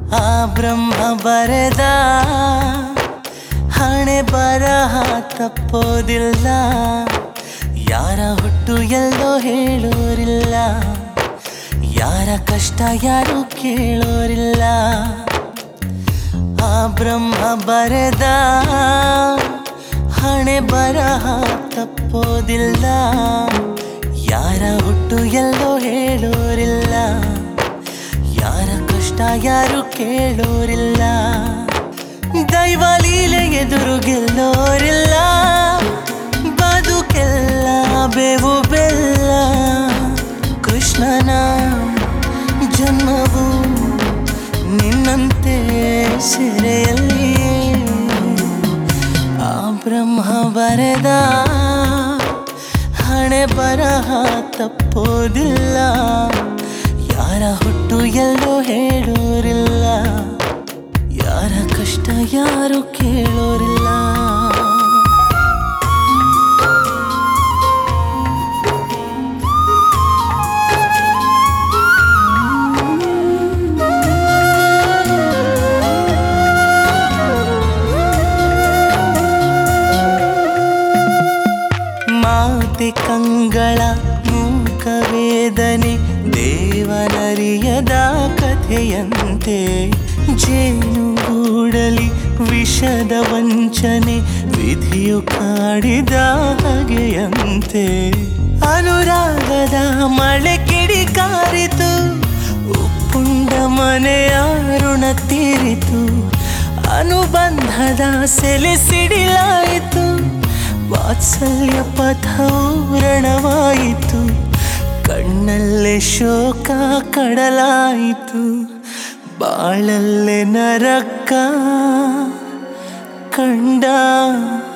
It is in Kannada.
ಆ ಬ್ರಹ್ಮ ಬರೆದ ಹಣೆ ಬರಹ ತಪ್ಪೋದಿಲ್ಲ ಯಾರ ಹುಟ್ಟು ಎಲ್ಲೋ ಹೇಳೋರಿಲ್ಲ ಯಾರ ಕಷ್ಟ ಯಾರು ಕೇಳೋರಿಲ್ಲ ಆ ಬ್ರಹ್ಮ ಬರೆದ ಹಣೆ ಬರಹ ತಪ್ಪೋದಿಲ್ಲ ಯಾರ ಹುಟ್ಟು ಎಲ್ಲೋ ಹೇಳೋರಿಲ್ಲ ಯಾರ ಕಷ್ಟ ಯಾರು ಕೇಳೋರಿಲ್ಲ ದೈವ ಲೀಲೆ ಎದುರು ಗೆಲ್ಲೋರಿಲ್ಲ ಬದುಕೆಲ್ಲ ಬೇವು ಬೆಲ್ಲ ಕೃಷ್ಣನ ಜನ್ಮವು ನಿನ್ನಂತೆ ಸೆರೆಯಲ್ಲಿ ಆ ಬ್ರಹ್ಮ ಬರೆದ ಹಣೆ ಬರಹ ತಪ್ಪೋದಿಲ್ಲ ಯಾರ ಹುಟ್ಟು ಎಲ್ಲೋ ಹೇಳೋರಿಲ್ಲ ಯಾರ ಕಷ್ಟ ಯಾರು ಕೇಳೋರಿಲ್ಲ ಮಾತೆ ಕಂಗಳ ಮೂಕ ವೇದನೆ ದೇವನರಿಯದ ಕಥೆಯಂತೆ ಜೇನುಗೂಡಲಿ ವಿಷದ ವಂಚನೆ ವಿಧಿಯು ಕಾಡಿದ ಹಾಗೆಯಂತೆ ಅನುರಾಗದ ಮಳೆ ಕಿಡಿಕಾರಿತು ಉಪ್ಪುಂಡ ಮನೆಯ ಋಣ ತೀರಿತು ಅನುಬಂಧದ ಸೆಲೆ ಸಿಡಿಲಾಯಿತು ವಾತ್ಸಲ್ಯ ಪಥೌರಣವಾಯಿತು ಕಣ್ಣಲ್ಲೇ ಶೋಕ ಕಡಲಾಯಿತು ಬಾಳಲ್ಲೇ ನರಕ ಕಂಡ